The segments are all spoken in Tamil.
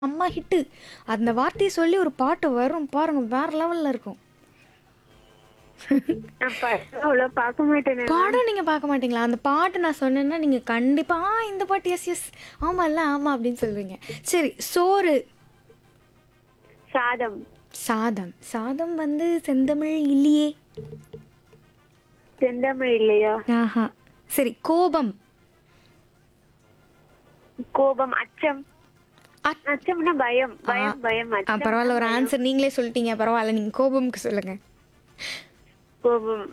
செம்ம ஹிட்டு அந்த வார்த்தையை சொல்லி ஒரு பாட்டு வரும் பாருங்க வேற லெவல்ல இருக்கும் நான் படம் அவ்வளவு பார்க்க மாட்டேன் பாடம் நீங்க பார்க்க மாட்டீங்களா அந்த பாட்டு நான் சொன்னேன்னா நீங்க கண்டிப்பா "ஆ, இந்த பாட்டு எஸ் எஸ் ஆமா இல்ல ஆமா அப்படின்னு சொல்லுவீங்க சரி சோறு சாதம் சாதம் சாதம் வந்து செந்தமிழ் இல்லையே செந்தமிழ் இல்லையா ஆஹா சரி கோபம் கோபம் அச்சம் அச்- அச்சம்னா பயம் பயம் பயம் ஆ, அச்சம் பரவாயில்ல ஒரு ஆன்சர் நீங்களே சொல்லிட்டீங்க பரவாயில்ல நீங்க கோபம்க்கு சொல்லுங்க கோபம்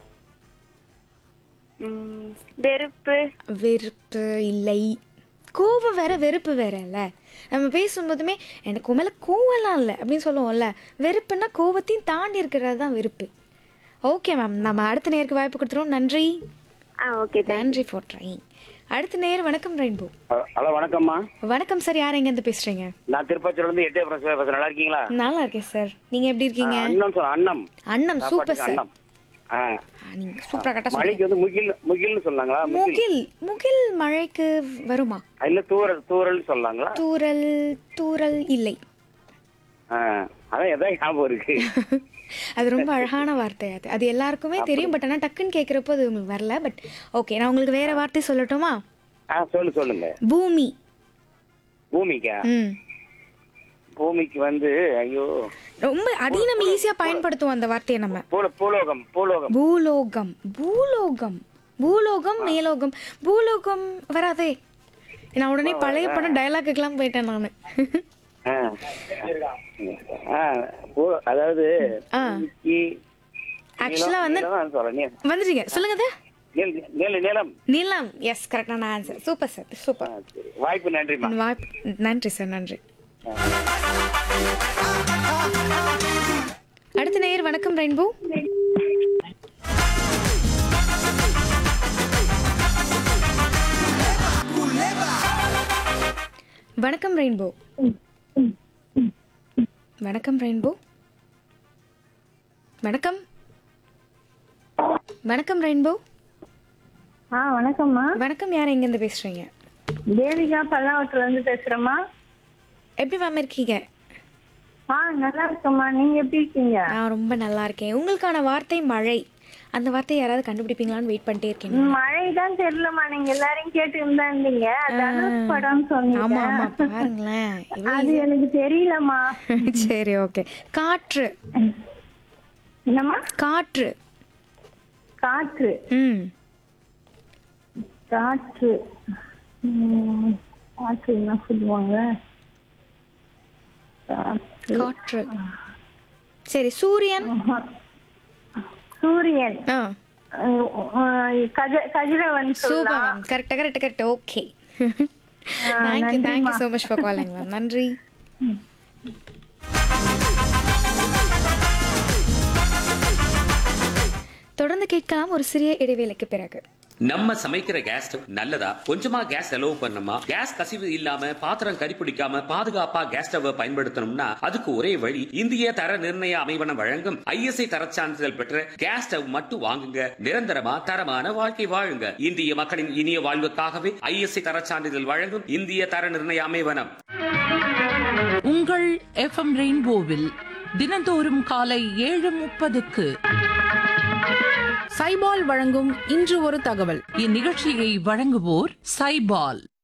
உம், வெறுப்பு வெறுப்பு இல்லை கோபம் வேற வெறுப்பு வேற இல்ல நம்ம பேசும்போதுமே எனக்கு உன் மேல கோவம்லாம் இல்லை அப்படின்னு சொல்லுவோம்ல வெறுப்புன்னா கோபத்தையும் தாண்டி இருக்கிறது தான் வெறுப்பு ஓகே மேம் நம்ம அடுத்த நேருக்கு வாய்ப்பு கொடுத்துருவோம் நன்றி ஆ ஓகே நன்றி ஃபார் ட்ரைங் அடுத்த நேர் வணக்கம் ரெயின்போ ஹலோ வணக்கம்மா வணக்கம் சார் யார் எங்கேருந்து பேசுறீங்க நான் திருப்பத்தூர்ல இருந்து எட்டே பிரசவ பேசுறேன் நல்லா இருக்கீங்களா நல்லா இருக்கேன் சார் நீங்க எப்படி இருக்கீங்க அண்ணம் சொல்ல அண்ணம் அண்ணம் சூப்பர் சாப்பாட்டுக்கு சார் அண்ணம் ஆ நீங்க சூப்பரா கரெக்டா சொல்லுங்க மழைக்கு வந்து முகில் முகில்னு சொன்னாங்களா முகில் முகில் முகில் மழைக்கு வருமா இல்ல தூரல் தூரல் சொல்லாங்களா தூறல் தூறல் இல்லை ஆ அதான் எதாவது ஞாபகம் இருக்கு அது ரொம்ப அழகான வார்த்தை அது அது எல்லாருக்குமே தெரியும் பட் ஆனால் டக்குன்னு கேட்குறப்போ அது உங்களுக்கு வரல பட் ஓகே நான் உங்களுக்கு வேற வார்த்தை சொல்லட்டுமா ஆ சொல்லு சொல்லுங்க பூமி பூமிக்கா ம் பூமிக்கு வந்து ஐயோ ரொம்ப அதையும் நம்ம ஈஸியாக பயன்படுத்துவோம் அந்த வார்த்தையை நம்ம பூல பூலோகம் பூலோகம் பூலோகம் பூலோகம் பூலோகம் மேலோகம் பூலோகம் வராதே நான் உடனே பழைய படம் டயலாக்குக்கெல்லாம் போயிட்டேன் நான் ஆ ஆ பூ- அதாவது ஆ. பூமிக்கு ஆக்சுவலாக வந்து நீளம் சொல்றேன் நீ- வந்துட்டீங்க சொல்லுங்க அது நீல- நீல நிலம் நிலம் எஸ் கரெக்டான ஆன்சர் சூப்பர் சார் சூப்பர் ஆ, சரி. வாய்ப்பு நன்றிம்மா வாய்ப்பு நன்றி சார் நன்றி அடுத்த நேயர் வணக்கம் ரெயின்போ வணக்கம் ரெயின்போ வணக்கம் ரெயின்போ வணக்கம் வணக்கம் ரெயின்போ ஆ வணக்கம்மா வணக்கம் யார் எங்கேருந்து பேசுறீங்க தேவிகா பல்லாவத்துல இருந்து பேசுறேம்மா எப்படி மேம் இருக்கீங்க ஆ நல்லா இருக்கம்மா நீங்க எப்படி இருக்கீங்க நான் ரொம்ப நல்லா இருக்கேன் உங்களுக்கான வார்த்தை மழை அந்த வார்த்தையை யாராவது கண்டுபிடிப்பீங்களான்னு வெயிட் பண்ணிட்டே இருக்கேன் மழை தான் தெரியலம்மா நீங்க எல்லாரையும் கேட்டு இருந்தா இருந்தீங்க தனுஷ் படம் சொன்னீங்க ஆமா ஆமா பாருங்களேன் இவ்வளவு அது எனக்கு தெரியலம்மா easy. சரி ஓகே காற்று என்னம்மா காற்று காற்று ம் காற்று ம், காற்று என்ன சொல்லுவாங்க காற்று. காற்று சரி சூரியன் சூரியன் ஆ அஹ், கஜ- கதிரவன் சூப்பர் சொல்லலாம் மேம் கரெக்டா correct correct okay thank you thank you so much for calling ma'am நன்றி தொடர்ந்து கேட்கலாம் ஒரு சிறிய இடைவேளைக்கு பிறகு நம்ம சமைக்கிற கேஸ் ஸ்டவ் நல்லதா கொஞ்சமா கேஸ் செலவு பண்ணணுமா கேஸ் கசிவு இல்லாம பாத்திரம் கரிப்பிடிக்காம பாதுகாப்பா கேஸ் ஸ்டவ் பயன்படுத்தணும்னா அதுக்கு ஒரே வழி இந்திய தர நிர்ணய அமைவனம் வழங்கும் ஐஎஸ்ஐ தரச் சான்றிதழ் பெற்ற கேஸ் ஸ்டவ் மட்டும் வாங்குங்க நிரந்தரமா தரமான வாழ்க்கை வாழுங்க இந்திய மக்களின் இனிய வாழ்வுக்காகவே ஐஎஸ்ஐ தரச் சான்றிதழ் வழங்கும் இந்திய தர நிர்ணய அமைவனம் உங்கள் எஃப்எம் ரெயின்போவில் தினந்தோறும் காலை ஏழு முப்பதுக்கு சைபால் வழங்கும் இன்று ஒரு தகவல் இந்நிகழ்ச்சியை வழங்குவோர் சைபால்